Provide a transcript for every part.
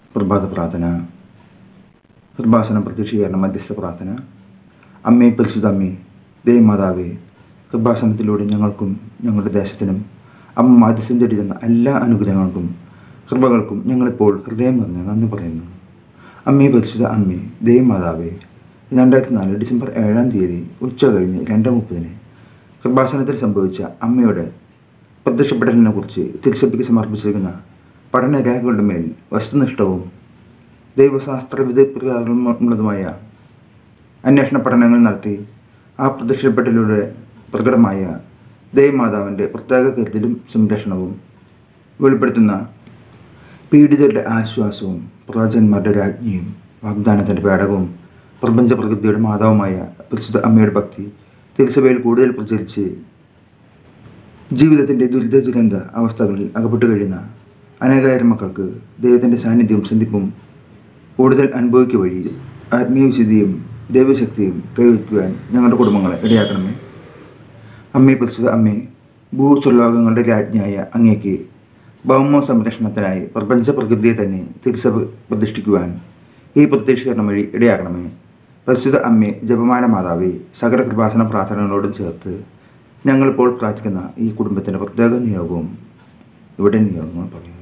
പ്രഭാത പ്രാർത്ഥന കൃപാസനം പ്രത്യക്ഷീകരണ മധ്യസ്ഥ പ്രാർത്ഥന അമ്മേ പരിശുദ്ധ അമ്മേ ദേവമാതാവേ കൃപാസനത്തിലൂടെ ഞങ്ങൾക്കും ഞങ്ങളുടെ ദേശത്തിനും അമ്മ മാധ്യസ്ഥം തരുന്ന എല്ലാ അനുഗ്രഹങ്ങൾക്കും കൃപകൾക്കും ഞങ്ങളിപ്പോൾ ഹൃദയം നിറഞ്ഞ് നന്ദി പറയുന്നു അമ്മേ പരിശുദ്ധ അമ്മേ ദേവമാതാവേ രണ്ടായിരത്തി നാല് ഡിസംബർ ഏഴാം തീയതി ഉച്ച കഴിഞ്ഞ് രണ്ട് മുപ്പതിന് കൃപാസനത്തിൽ സംഭവിച്ച അമ്മയുടെ പ്രത്യക്ഷപ്പെടലിനെ കുറിച്ച് തിരുസഭയ്ക്ക് സമർപ്പിച്ചിരിക്കുന്ന പഠനരേഖകളുടെ മേൽ വസ്തുനിഷ്ഠവും ദൈവശാസ്ത്ര വിധപ്രകാരമുള്ളതുമായ അന്വേഷണ പഠനങ്ങൾ നടത്തി ആ പ്രത്യക്ഷപ്പെടലിലൂടെ പ്രകടമായ ദേവമാതാവിൻ്റെ പ്രത്യേക കരുതലും സംരക്ഷണവും വെളിപ്പെടുത്തുന്ന പീഡിതരുടെ ആശ്വാസവും പ്രവാചകന്മാരുടെ രാജ്ഞിയും വാഗ്ദാനത്തിൻ്റെ പേടകവും പ്രപഞ്ച പ്രകൃതിയുടെ മാതാവുമായ പരിശുദ്ധ അമ്മയുടെ ഭക്തി തിരുസഭയിൽ കൂടുതൽ പ്രചരിച്ച് ജീവിതത്തിൻ്റെ ദുരിത ദുരന്ത അവസ്ഥകളിൽ അകപ്പെട്ടു കഴിയുന്ന അനേകായിരം മക്കൾക്ക് ദൈവത്തിൻ്റെ സാന്നിധ്യവും സന്ധിപ്പും കൂടുതൽ അനുഭവിക്കുക വഴി ആത്മീയ വിശുദ്ധിയും ദൈവശക്തിയും കൈവയ്ക്കുവാൻ ഞങ്ങളുടെ കുടുംബങ്ങളെ ഇടയാക്കണമേ അമ്മേ പരിശുദ്ധ അമ്മേ ഭൂസ്വലോകങ്ങളുടെ രാജ്ഞിയായ അങ്ങേക്ക് ഭൗമ സംരക്ഷണത്തിനായി പ്രപഞ്ച പ്രകൃതിയെ തന്നെ തിരുസഭ പ്രതിഷ്ഠിക്കുവാൻ ഈ പ്രത്യക്ഷീകരണം വഴി ഇടയാക്കണമേ പരിശുദ്ധ അമ്മേ ജപമാന മാതാവേ സകല കൃപാസന പ്രാർത്ഥനകളോടും ചേർത്ത് ഞങ്ങളിപ്പോൾ പ്രാർത്ഥിക്കുന്ന ഈ കുടുംബത്തിൻ്റെ പ്രത്യേക നിയോഗവും ഇവിടെ നിയോഗങ്ങൾ പറയുക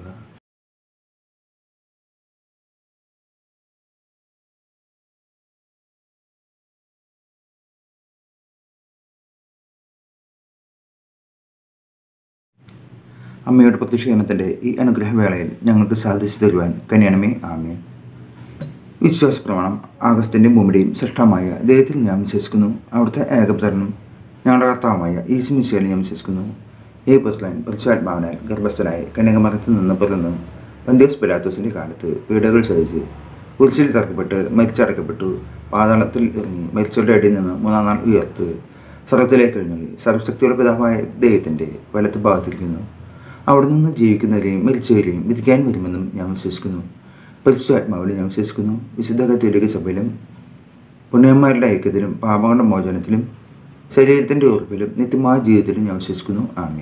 അമ്മയുടെ പ്രത്യക്ഷീകരണത്തിൻ്റെ ഈ അനുഗ്രഹവേളയിൽ ഞങ്ങൾക്ക് സാധിച്ചു തരുവാൻ കന്യാണമേ ആമേ വിശ്വാസ പ്രമാണം ആഗസ്റ്റിൻ്റെയും ഭൂമിയുടെയും സൃഷ്ടമായ ദൈവത്തിൽ ഞാൻ വിശ്വസിക്കുന്നു അവിടുത്തെ ഏകപുത്രനും ഞങ്ങളുടെ കർത്താവുമായ ഈസി മിശയിൽ ഞാൻ വിശ്വസിക്കുന്നു ഈ പുത്രൻ പരിശുദ്ധാത്മാവിനാൽ ഗർഭസ്ഥനായി കന്യാകുമാരത്തിൽ നിന്ന് പിറന്ന് പന്തിയോസ് പിലാത്തോസിൻ്റെ കാലത്ത് പീഡകൾ സഹിച്ച് കുരിശിൽ തറക്കപ്പെട്ട് മരിച്ചടക്കപ്പെട്ടു പാതാളത്തിൽ ഇറങ്ങി മരിച്ചവരുടെ അടിയിൽ നിന്ന് മൂന്നാം നാൾ ഉയർത്ത് സ്വർഗത്തിലേക്ക് എഴുന്നള്ളി സർവശക്തിയുള്ള പിതാവായ ദൈവത്തിൻ്റെ വലത്ത് ഭാഗത്തിരിക്കുന്നു അവിടെ നിന്ന് ജീവിക്കുന്നവരെയും മരിച്ചവരെയും വിധിക്കാൻ വരുമെന്നും ഞാൻ വിശ്വസിക്കുന്നു പരിശുദ്ധാത്മാവിലും ഞാൻ വിശ്വസിക്കുന്നു വിശുദ്ധ കത്തോലിക സഭയിലും പുണ്യന്മാരുടെ ഐക്യത്തിലും പാപങ്ങളുടെ മോചനത്തിലും ശരീരത്തിൻ്റെ ഉറപ്പിലും നിത്യമായ ജീവിതത്തിലും ഞാൻ വിശ്വസിക്കുന്നു ആമേ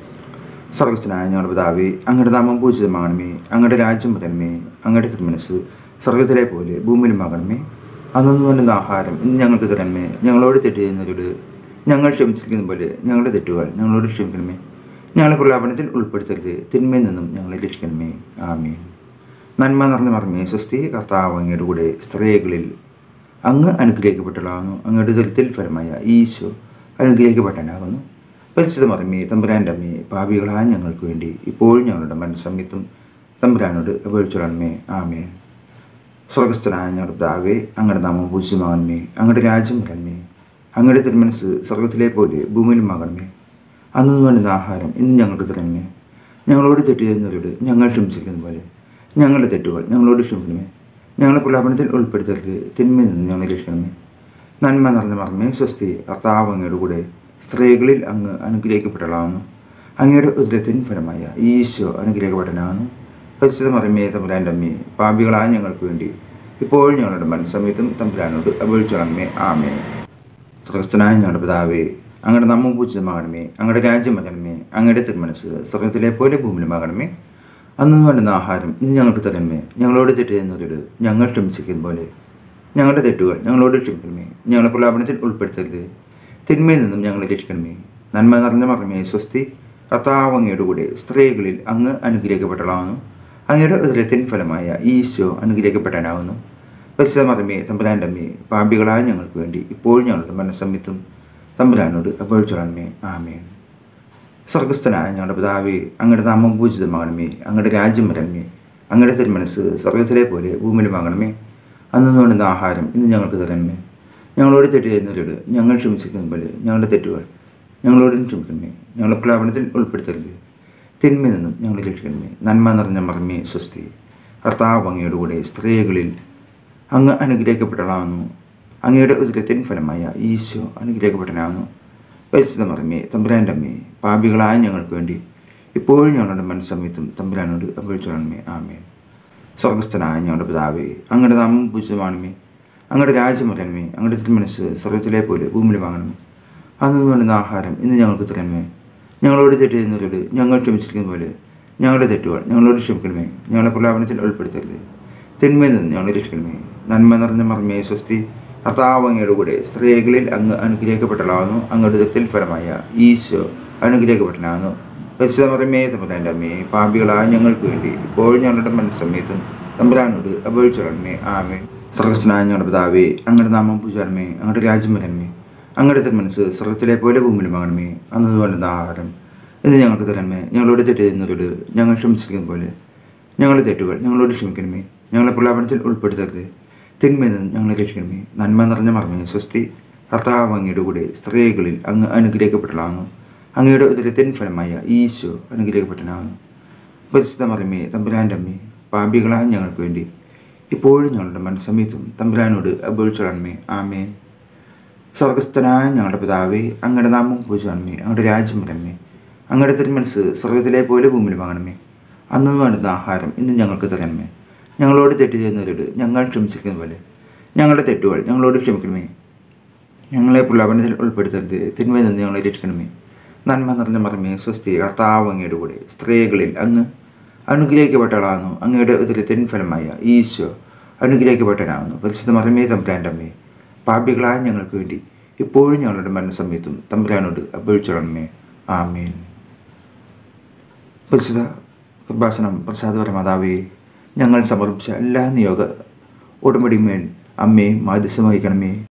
സർവസ്ഥനായ ഞങ്ങളുടെ പിതാവേ അങ്ങയുടെ നാമം പൂജിതമാകണമേ അങ്ങയുടെ രാജ്യം വരണമേ അങ്ങയുടെ തിരുമനസ് സ്വർഗത്തിലെ പോലെ ഭൂമിയിലുമാകണമേ അന്നു വേണ്ടുന്ന ആഹാരം ഇന്ന് ഞങ്ങൾക്ക് തരണമേ ഞങ്ങളോട് തെറ്റ് ചെയ്യുന്നവരോട് ഞങ്ങൾ ക്ഷമിച്ചിരിക്കുന്ന പോലെ ഞങ്ങളുടെ തെറ്റുകൾ ഞങ്ങളോട് ക്ഷമിക്കണമേ ഞങ്ങളെ പ്രലാപനത്തിൽ ഉൾപ്പെടുത്തരുത് തിന്മയിൽ നിന്നും ഞങ്ങളെ രക്ഷിക്കണമേ ആമേ നന്മ നിറഞ്ഞ മറമേ സ്വസ്തി കർത്താവ് അങ്ങയുടെ കൂടെ സ്ത്രീകളിൽ അങ്ങ് അനുഗ്രഹിക്കപ്പെട്ടതാകുന്നു അങ്ങയുടെ ദുരിതത്തിൽ ഫലമായ ഈശോ അനുഗ്രഹിക്കപ്പെട്ടനാകുന്നു പരിശുദ്ധ മറമേ തമ്പുരാൻ്റെ അമ്മയെ പാപികളായ ഞങ്ങൾക്ക് വേണ്ടി ഇപ്പോൾ ഞങ്ങളുടെ മനസ്സമ്മിത്തും തമ്പുരാനോട് അപേക്ഷിച്ചോളണമേ ആമേ സ്വർഗസ്ഥനായ ഞങ്ങളുടെ പിതാവേ അങ്ങയുടെ നാമം പൂജ്യമാകണമേ അങ്ങയുടെ രാജ്യം വരണമേ അങ്ങയുടെ തിരുമനസ് സ്വർഗത്തിലെ പോലെ ഭൂമിയിലുമാകണമേ അന്നു വേണ്ടുന്ന ആഹാരം ഇന്ന് ഞങ്ങൾക്ക് തരണമേ ഞങ്ങളോട് തെറ്റ് ചെയ്യുന്നവരോട് ഞങ്ങൾ ക്ഷമിച്ചിരിക്കുന്ന പോലെ ഞങ്ങളുടെ തെറ്റുകൾ ഞങ്ങളോട് ക്ഷമിക്കണമേ ഞങ്ങളെ പ്രലാപനത്തിൽ ഉൾപ്പെടുത്തരുത് തിന്മയിൽ നിന്ന് ഞങ്ങളെ രക്ഷിക്കണമേ നന്മ നിറഞ്ഞ മറമേ സ്വസ്തി കർത്താവ് അങ്ങയുടെ കൂടെ സ്ത്രീകളിൽ അങ്ങ് അനുഗ്രഹിക്കപ്പെട്ടതാകുന്നു അങ്ങയുടെ ഉദരത്തിൻ ഫലമായ ഈശോ അനുഗ്രഹിക്കപ്പെട്ടനാകുന്നു പരിശുദ്ധ മറമേ തമ്പുരാൻ്റെ അമ്മേ പാപികളായ ഞങ്ങൾക്ക് വേണ്ടി ഇപ്പോൾ ഞങ്ങളുടെ മനസ്സമയത്തും തമ്പുരാനോട് അപേക്ഷിച്ചോളമേ ആമേ സ്വർഗസ്ഥനായ ഞങ്ങളുടെ പിതാവേ അങ്ങയുടെ നമ്മ പൂജിതമാകണമേ അങ്ങയുടെ രാജ്യം വരണമേ അങ്ങയുടെ തിരുമനസ് സ്വർഗത്തിലെ പോലെ ഭൂമിയിലുമാകണമേ അന്നു വേണ്ടുന്ന ആഹാരം ഇന്ന് ഞങ്ങൾക്ക് തരണമേ ഞങ്ങളോട് തെറ്റ് ചെയ്യുന്നവരോട് ഞങ്ങൾ ക്ഷമിച്ചിരിക്കുന്ന പോലെ ഞങ്ങളുടെ തെറ്റുകൾ ഞങ്ങളോട് ക്ഷമിക്കണമേ ഞങ്ങളെ പ്രലാപനത്തിൽ ഉൾപ്പെടുത്തരുത് തിന്മയിൽ നിന്നും ഞങ്ങളെ രക്ഷിക്കണമേ നന്മ നിറഞ്ഞ മറമേ സ്വസ്തി കർത്താവ് അങ്ങയുടെ കൂടെ സ്ത്രീകളിൽ അങ്ങ് അനുഗ്രഹിക്കപ്പെട്ടതാകുന്നു അങ്ങയുടെ ഉദരത്തിൻ ഫലമായ ഈശോ അനുഗ്രഹിക്കപ്പെടാനാകുന്നു പരിശുദ്ധ മറമേ തമ്പുരാൻ്റെ അമ്മേ പാപികളായ ഞങ്ങൾക്ക് വേണ്ടി ഇപ്പോൾ ഞങ്ങളുടെ മനസ്സമ്മിത്തും തമ്പുരാനോട് അപേക്ഷിച്ചോളണമേ ആമേൻ സ്വർഗസ്ഥനായ ഞങ്ങളുടെ പിതാവേ അങ്ങയുടെ നാമം പൂജിതമാകണമേ അങ്ങയുടെ രാജ്യം വരണമേ അങ്ങയുടെ തിരുമനസ് സ്വർഗത്തിലെ പോലെ ഭൂമിയിലുമാകണമേ അന്നു വേണ്ടുന്ന ആഹാരം ഇന്ന് ഞങ്ങൾക്ക് തരണമേ ഞങ്ങളോട് തെറ്റ് ചെയ്യുന്നവരോട് ഞങ്ങൾ ക്ഷമിച്ചിരിക്കുന്ന പോലെ ഞങ്ങളുടെ തെറ്റുകൾ ഞങ്ങളോടും ക്ഷമിക്കണമേ ഞങ്ങളെ പ്രലാപനത്തിൽ ഉൾപ്പെടുത്തരുത് തിന്മയിൽ നിന്നും ഞങ്ങളെ രക്ഷിക്കണമേ നന്മ നിറഞ്ഞ മറമേ സ്വസ്തി കർത്താവ് അങ്ങയുടെ കൂടെ സ്ത്രീകളിൽ അങ്ങ് അനുഗ്രഹിക്കപ്പെട്ടതാകുന്നു അങ്ങയുടെ ഉദരത്തിൻ ഫലമായ ഈശോ അനുഗ്രഹിക്കപ്പെട്ടനാകുന്നു പരിശുദ്ധ മറമേ തമ്പുരാൻ്റെ അമ്മേ പാപികളായ ഞങ്ങൾക്ക് വേണ്ടി ഇപ്പോഴും ഞങ്ങളുടെ മനസ്സമയത്തും തമ്പുരാനോട് അപേക്ഷിച്ചോളണമേ ആമേ സ്വർഗസ്ഥനായ ഞങ്ങളുടെ പിതാവേ അങ്ങയുടെ നാമം പൂജിതമാണമേ അങ്ങയുടെ രാജ്യം വരണമേ അങ്ങയുടെ തിരുമനസ് സ്വർഗത്തിലെ പോലെ ഭൂമിയിലുമാകണമേ അന്ന് വേണ്ടുന്ന ആഹാരം ഇന്ന് ഞങ്ങൾക്ക് തരണമേ ഞങ്ങളോട് തെറ്റ് ചെയ്യുന്നവരോട് ഞങ്ങൾ ക്ഷമിച്ചിരിക്കുന്ന പോലെ ഞങ്ങളുടെ തെറ്റുകൾ ഞങ്ങളോട് ക്ഷമിക്കണമേ ഞങ്ങളെ പ്രലാപനത്തിൽ ഉൾപ്പെടുത്തരുത് തിന്മയിൽ നിന്ന് ഞങ്ങളെ രക്ഷിക്കണമേ നന്മ നിറഞ്ഞ മർമ്മയെ സ്വസ്തി കർത്താവ് അങ്ങയുടെ കൂടെ സ്ത്രീകളിൽ അങ്ങ് അനുഗ്രഹിക്കപ്പെട്ടളാകുന്നു അങ്ങയുടെ ദത്തിൽ ഫലമായ ഈശോ അനുഗ്രഹിക്കപ്പെട്ടനാകുന്നു പരിശുദ്ധ മറിമേ തമ്പുരാൻ്റെ അമ്മയെ പാപികളായ ഞങ്ങൾക്ക് വേണ്ടി ഇപ്പോൾ ഞങ്ങളുടെ മനസ്സമയത്തും തമ്പുരാനോട് അപേക്ഷിച്ചോളമേ ആമേ സർവസ്നായ ഞങ്ങളുടെ പിതാവേ അങ്ങയുടെ നാമം പൂജാരമേ അങ്ങയുടെ രാജ്യം വരണമേ അങ്ങയുടെ തിരുമനസ് സ്വർഗത്തിലെ പോലെ ഭൂമിയിലുമാകണമേ അന്നതുപോലെ ആഹാരം ഇത് ഞങ്ങൾക്ക് തരണമേ ഞങ്ങളോട് തെറ്റ് ചെയ്യുന്നവരോട് ഞങ്ങൾ ക്ഷമിച്ചിരിക്കുന്ന പോലെ ഞങ്ങളുടെ തെറ്റുകൾ ഞങ്ങളോട് ക്ഷമിക്കണമേ ഞങ്ങളെ പ്രലാപനത്തിൽ ഉൾപ്പെടുത്തരുത് തിന്മയിൽ നിന്ന് ഞങ്ങളെ രക്ഷിക്കണമേ നന്മ നിറഞ്ഞ മർമ്മേ സ്വസ്തി കർത്താവ് അങ്ങയുടെ കൂടെ സ്ത്രീകളിൽ അങ്ങ് അനുഗ്രഹിക്കപ്പെട്ടതാകുന്നു അങ്ങയുടെ ഉദരത്തിൻ ഫലമായ ഈശോ അനുഗ്രഹിക്കപ്പെട്ടനാകുന്നു പരിശുദ്ധ മറിമേ തമ്പുരാൻ്റെ അമ്മേ പാപികളായ ഞങ്ങൾക്ക് വേണ്ടി ഇപ്പോഴും ഞങ്ങളുടെ മനസ്സമയത്തും തമ്പുരാനോട് അപേക്ഷിച്ചോളണമേ ആമേൻ സ്വർഗസ്ഥനായ ഞങ്ങളുടെ പിതാവേ അങ്ങയുടെ നാമം പൂജാണമേ അങ്ങയുടെ രാജ്യം വരണമേ അങ്ങയുടെ തിരുമനസ് സ്വർഗത്തിലെ പോലെ ഭൂമിയിൽ വാങ്ങണമേ അന്നു വേണ്ടുന്ന ആഹാരം ഇന്ന് ഞങ്ങൾക്ക് തരണമേ ഞങ്ങളോട് തെറ്റ് ചെയ്യുന്നവരോട് ഞങ്ങൾ ക്ഷമിച്ചിരിക്കുന്ന പോലെ ഞങ്ങളുടെ തെറ്റുകൾ ഞങ്ങളോട് ക്ഷമിക്കണമേ ഞങ്ങളെ പ്രലോഭനത്തിൽ ഉൾപ്പെടുത്തരുത് തിന്മയിൽ നിന്ന് ഞങ്ങളെ രക്ഷിക്കണമേ നന്മ നിറഞ്ഞ മറമേ സ്വസ്തി കർത്താവ് അങ്ങയുടെ കൂടെ സ്ത്രീകളിൽ അങ്ങ് അനുഗ്രഹിക്കപ്പെട്ടവളാകുന്നു അങ്ങയുടെ ഉദരത്തിൻ ഫലമായ ഈശോ അനുഗ്രഹിക്കപ്പെട്ടവനാകുന്നു പരിശുദ്ധ മറമേ തമ്പുരാൻ്റെ അമ്മേ പാപികളായ ഞങ്ങൾക്ക് വേണ്ടി ഇപ്പോഴും ഞങ്ങളുടെ മരണസമയത്തും തമ്പുരാനോട് അപേക്ഷിച്ചോളണമേ ആമേൻ പരിശുദ്ധ കൃപാസനം പ്രസാദപരമാതാവേ ഞങ്ങൾ സമർപ്പിച്ച എല്ലാ നിയോഗ ഉടമ്പടിമേൽ അമ്മയെ മാധ്യസ്ഥം വഹിക്കണമേ